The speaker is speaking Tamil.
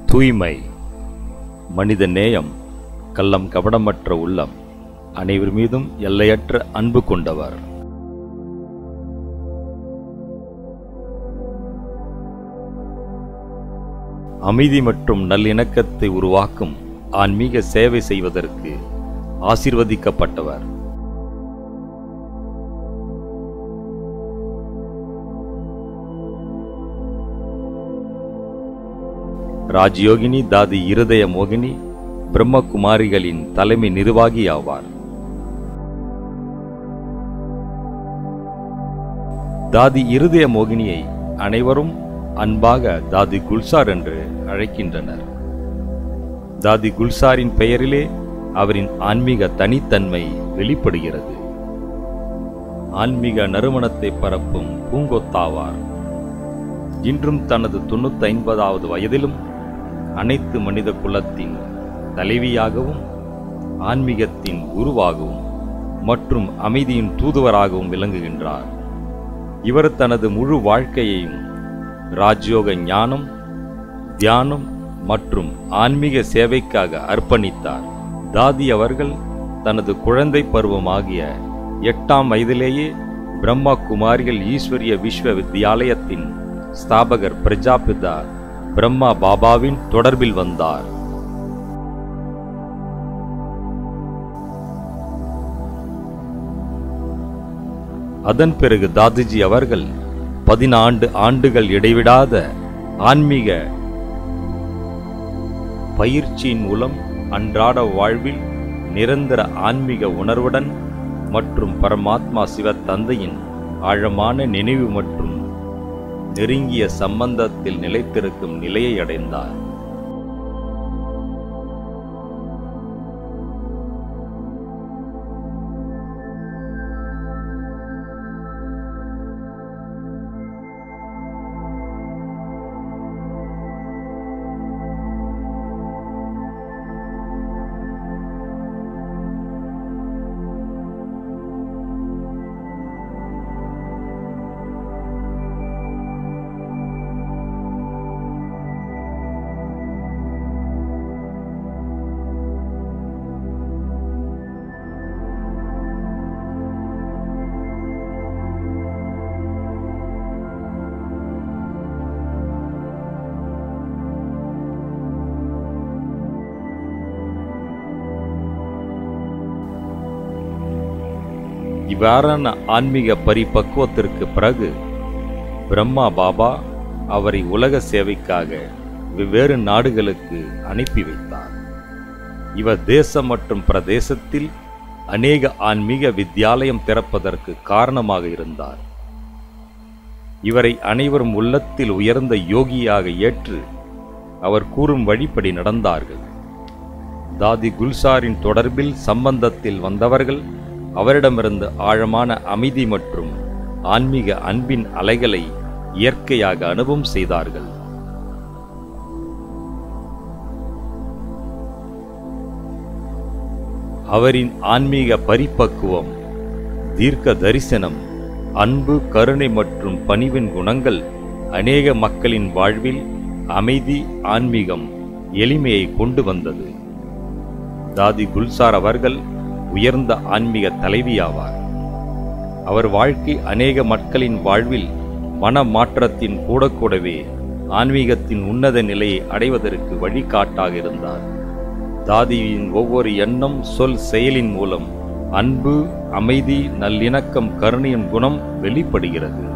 தூய்மை மனித நேயம் கள்ளம் கபடமற்ற உள்ளம் அனைவர் மீதும் எல்லையற்ற அன்பு கொண்டவர் அமைதி மற்றும் நல்லிணக்கத்தை உருவாக்கும் ஆன்மீக சேவை செய்வதற்கு ஆசிர்வதிக்கப்பட்டவர் ராஜயோகினி தாதி இருதய மோகினி பிரம்மகுமாரிகளின் தலைமை நிர்வாகி ஆவார் தாதி இருதய மோகினியை அனைவரும் அன்பாக தாதி குல்சார் என்று அழைக்கின்றனர் தாதி குல்சாரின் பெயரிலே அவரின் ஆன்மீக தனித்தன்மை வெளிப்படுகிறது ஆன்மீக நறுமணத்தை பரப்பும் பூங்கொத்தாவார் இன்றும் தனது தொண்ணூத்தி ஐம்பதாவது வயதிலும் அனைத்து மனித குலத்தின் தலைவியாகவும் ஆன்மீகத்தின் குருவாகவும் மற்றும் அமைதியின் தூதுவராகவும் விளங்குகின்றார் இவர் தனது முழு வாழ்க்கையையும் ராஜயோக ஞானம் தியானம் மற்றும் ஆன்மீக சேவைக்காக அர்ப்பணித்தார் தாதி அவர்கள் தனது குழந்தை பருவமாகிய எட்டாம் வயதிலேயே பிரம்மா குமாரிகள் ஈஸ்வரிய விஸ்வ வித்யாலயத்தின் ஸ்தாபகர் பிரஜாபிதா பிரம்மா பாபாவின் தொடர்பில் வந்தார் அதன் பிறகு தாதிஜி அவர்கள் பதினான்கு ஆண்டுகள் இடைவிடாத ஆன்மீக பயிற்சியின் மூலம் அன்றாட வாழ்வில் நிரந்தர ஆன்மீக உணர்வுடன் மற்றும் பரமாத்மா சிவ தந்தையின் ஆழமான நினைவு மற்றும் நெருங்கிய சம்பந்தத்தில் நிலைத்திருக்கும் நிலையை அடைந்தார் இவ்வாறான ஆன்மீக பரிபக்குவத்திற்கு பிறகு பிரம்மா பாபா அவரை உலக சேவைக்காக வெவ்வேறு நாடுகளுக்கு அனுப்பி வைத்தார் இவர் தேசம் மற்றும் பிரதேசத்தில் அநேக ஆன்மீக வித்யாலயம் திறப்பதற்கு காரணமாக இருந்தார் இவரை அனைவரும் உள்ளத்தில் உயர்ந்த யோகியாக ஏற்று அவர் கூறும் வழிப்படி நடந்தார்கள் தாதி குல்சாரின் தொடர்பில் சம்பந்தத்தில் வந்தவர்கள் அவரிடமிருந்து ஆழமான அமைதி மற்றும் ஆன்மீக அன்பின் அலைகளை இயற்கையாக அனுபவம் செய்தார்கள் அவரின் ஆன்மீக பரிபக்குவம் தீர்க்க தரிசனம் அன்பு கருணை மற்றும் பணிவின் குணங்கள் அநேக மக்களின் வாழ்வில் அமைதி ஆன்மீகம் எளிமையை கொண்டு வந்தது தாதி குல்சார் அவர்கள் உயர்ந்த ஆன்மீக தலைவியாவார் அவர் வாழ்க்கை அநேக மக்களின் வாழ்வில் மன மாற்றத்தின் கூட கூடவே ஆன்மீகத்தின் உன்னத நிலையை அடைவதற்கு வழிகாட்டாக இருந்தார் தாதியின் ஒவ்வொரு எண்ணம் சொல் செயலின் மூலம் அன்பு அமைதி நல்லிணக்கம் கருணையின் குணம் வெளிப்படுகிறது